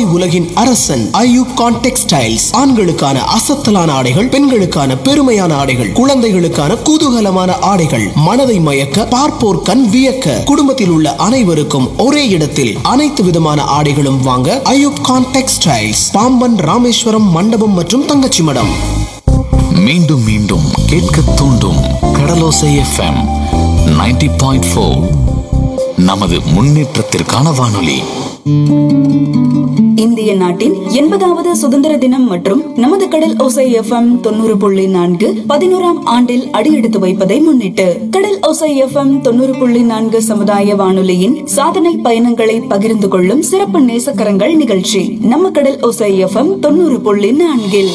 உலகின் அரசன் ஐயூப் கான் டெக்ஸ்டைல்ஸ் ஆண்களுக்கான அசத்தலான ஆடைகள் பெண்களுக்கான பெருமையான ஆடைகள் குழந்தைகளுக்கான குதூகலமான ஆடைகள் மனதை மயக்க பார்ப்போர் கண் வியக்க குடும்பத்தில் உள்ள அனைவருக்கும் ஒரே இடத்தில் அனைத்து விதமான ஆடைகளும் வாங்க ஐயூப் கான் டெக்ஸ்டைல்ஸ் பாம்பன் ராமேஸ்வரம் மண்டபம் மற்றும் தங்கச்சி மடம் மீண்டும் மீண்டும் கேட்க தூண்டும் கடலோசை எஃப்எம் 90.4 பாயிண்ட் ஃபோர் நமது முன்னேற்றத்திற்கான வானொலி இந்திய நாட்டின் எண்பதாவது சுதந்திர தினம் மற்றும் நமது கடல் ஓசை எஃப்எம் தொண்ணூறு புள்ளி நான்கு பதினோராம் ஆண்டில் அடியெடுத்து வைப்பதை முன்னிட்டு கடல் ஓசை எஃப்எம் தொண்ணூறு புள்ளி நான்கு சமுதாய வானொலியின் சாதனை பயணங்களை பகிர்ந்து கொள்ளும் சிறப்பு நேசக்கரங்கள் நிகழ்ச்சி நம்ம கடல் ஓசை எஃப்எம் தொண்ணூறு புள்ளி நான்கில்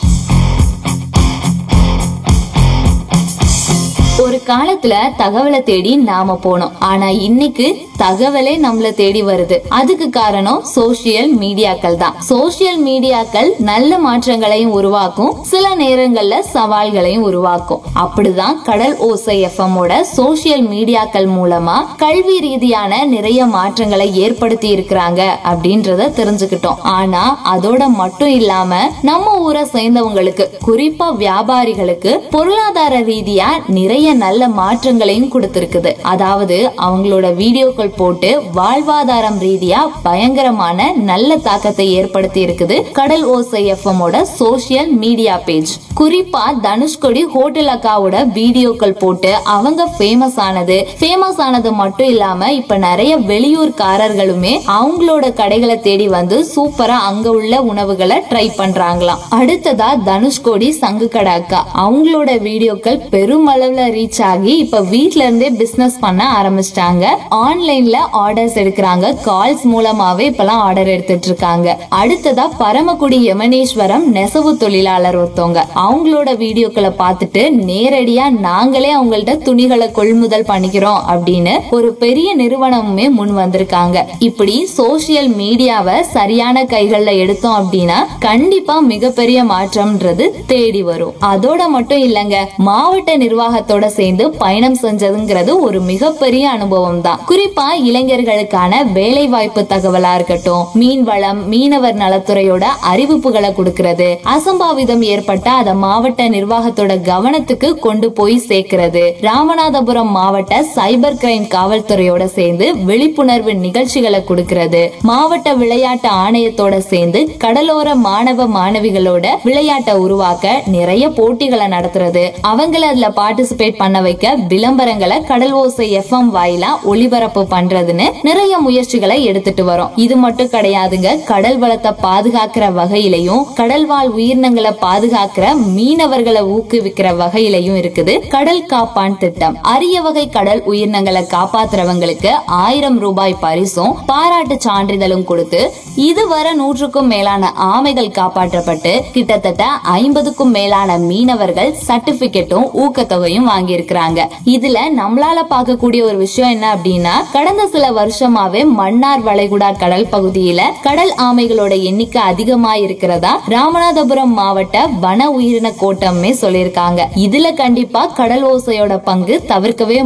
ஒரு காலத்துல தகவலை தேடி நாம போனோம் ஆனா இன்னைக்கு தகவலே நம்மள தேடி வருது அதுக்கு காரணம் சோசியல் மீடியாக்கள் தான் சோசியல் மீடியாக்கள் நல்ல மாற்றங்களையும் உருவாக்கும் சில நேரங்கள்ல சவால்களையும் உருவாக்கும் அப்படிதான் கடல் ஓசை எஃப்எம் ஓட சோசியல் மீடியாக்கள் மூலமா கல்வி ரீதியான நிறைய மாற்றங்களை ஏற்படுத்தி இருக்கிறாங்க அப்படின்றத தெரிஞ்சுக்கிட்டோம் ஆனா அதோட மட்டும் இல்லாம நம்ம ஊரை சேர்ந்தவங்களுக்கு குறிப்பா வியாபாரிகளுக்கு பொருளாதார ரீதியா நிறைய நல்ல மாற்றங்களையும் கொடுத்திருக்குது அதாவது அவங்களோட வீடியோக்கள் போட்டு வாழ்வாதாரம் ரீதியா பயங்கரமான நல்ல தாக்கத்தை ஏற்படுத்தி இருக்குது கடல் ஓசை எஃப்எம் ஓட சோசியல் மீடியா பேஜ் குறிப்பா தனுஷ்கொடி ஹோட்டல் அக்காவோட வீடியோக்கள் போட்டு அவங்க ஃபேமஸ் ஆனது ஃபேமஸ் ஆனது மட்டும் இல்லாம இப்ப நிறைய வெளியூர்காரர்களுமே அவங்களோட கடைகளை தேடி வந்து சூப்பரா அங்க உள்ள உணவுகளை ட்ரை பண்றாங்களாம் அடுத்ததா தனுஷ்கோடி சங்கு கடை அக்கா அவங்களோட வீடியோக்கள் பெருமளவுல ரீச் ஆகி இப்ப வீட்ல இருந்தே பிசினஸ் பண்ண ஆரம்பிச்சிட்டாங்க ஆன்லைன்ல ஆர்டர்ஸ் எடுக்கிறாங்க கால்ஸ் மூலமாவே இப்பெல்லாம் ஆர்டர் எடுத்துட்டு இருக்காங்க அடுத்ததா பரமக்குடி யமனேஸ்வரம் நெசவு தொழிலாளர் ஒருத்தவங்க அவங்களோட வீடியோக்களை பார்த்துட்டு நேரடியா நாங்களே அவங்கள்ட்ட துணிகளை கொள்முதல் பண்ணிக்கிறோம் அப்படின்னு ஒரு பெரிய நிறுவனமுமே முன் வந்திருக்காங்க இப்படி சோசியல் மீடியாவை சரியான கைகள்ல எடுத்தோம் அப்படின்னா கண்டிப்பா மிகப்பெரிய மாற்றம்ன்றது தேடி வரும் அதோட மட்டும் இல்லங்க மாவட்ட நிர்வாகத்தோட சேர்ந்து பயணம் செஞ்சதுங்கிறது ஒரு மிகப்பெரிய அனுபவம் தான் குறிப்பா இளைஞர்களுக்கான வேலை வாய்ப்பு தகவலா இருக்கட்டும் மீன் வளம் மீனவர் நலத்துறையோட அறிவிப்புகளை கொடுக்கறது அசம்பாவிதம் ஏற்பட்டா அதை மாவட்ட நிர்வாகத்தோட கவனத்துக்கு கொண்டு போய் சேர்க்கிறது ராமநாதபுரம் மாவட்ட சைபர் கிரைம் காவல்துறையோட சேர்ந்து விழிப்புணர்வு நிகழ்ச்சிகளை கொடுக்கறது மாவட்ட விளையாட்டு ஆணையத்தோட சேர்ந்து கடலோர மாணவ மாணவிகளோட விளையாட்டை உருவாக்க நிறைய போட்டிகளை நடத்துறது அவங்கள அதுல பார்ட்டிசிபேட் பண்ண வைக்க விளம்பரங்களை கடல் ஓசை எஃப்எம் வாயிலா ஒளிபரப்பு பண்றதுன்னு நிறைய முயற்சிகளை எடுத்துட்டு வரோம் இது மட்டும் கிடையாதுங்க கடல் வளத்தை பாதுகாக்கிற வகையிலையும் கடல் வாழ் உயிரினங்களை பாதுகாக்கிற மீனவர்களை ஊக்குவிக்கிற வகையிலையும் இருக்குது கடல் காப்பான் திட்டம் அரிய வகை கடல் உயிரினங்களை காப்பாத்துறவங்களுக்கு ஆயிரம் ரூபாய் பரிசும் பாராட்டு சான்றிதழும் கொடுத்து இதுவரை நூற்றுக்கும் மேலான ஆமைகள் காப்பாற்றப்பட்டு கிட்டத்தட்ட ஐம்பதுக்கும் மேலான மீனவர்கள் சர்டிபிகேட்டும் ஊக்கத்தொகையும் வாங்கியிருக்கிறாங்க இதுல நம்மளால பார்க்கக்கூடிய ஒரு விஷயம் என்ன அப்படின்னா கடந்த சில வருஷமாவே மன்னார் வளைகுடா கடல் பகுதியில கடல் ஆமைகளோட எண்ணிக்கை அதிகமா இருக்கிறதா ராமநாதபுரம் மாவட்ட வன உயிரின கோட்டமே சொல்லியிருக்காங்க இதுல கண்டிப்பா கடல் ஓசையோட பங்கு தவிர்க்கவே